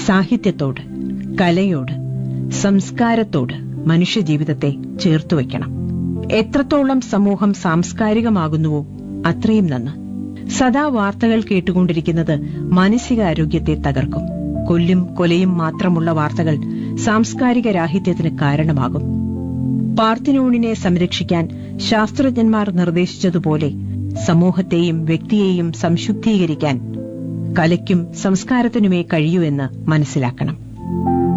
സാഹിത്യത്തോട് കലയോട് സംസ്കാരത്തോട് മനുഷ്യജീവിതത്തെ ചേർത്തുവെക്കണം എത്രത്തോളം സമൂഹം സാംസ്കാരികമാകുന്നുവോ അത്രയും നന്ന് സദാ വാർത്തകൾ കേട്ടുകൊണ്ടിരിക്കുന്നത് മാനസികാരോഗ്യത്തെ തകർക്കും കൊല്ലും കൊലയും മാത്രമുള്ള വാർത്തകൾ സാംസ്കാരിക രാഹിത്യത്തിന് കാരണമാകും പാർത്തിനോണിനെ സംരക്ഷിക്കാൻ ശാസ്ത്രജ്ഞന്മാർ നിർദ്ദേശിച്ചതുപോലെ സമൂഹത്തെയും വ്യക്തിയെയും സംശുദ്ധീകരിക്കാൻ കലയ്ക്കും സംസ്കാരത്തിനുമേ കഴിയൂ എന്ന് മനസ്സിലാക്കണം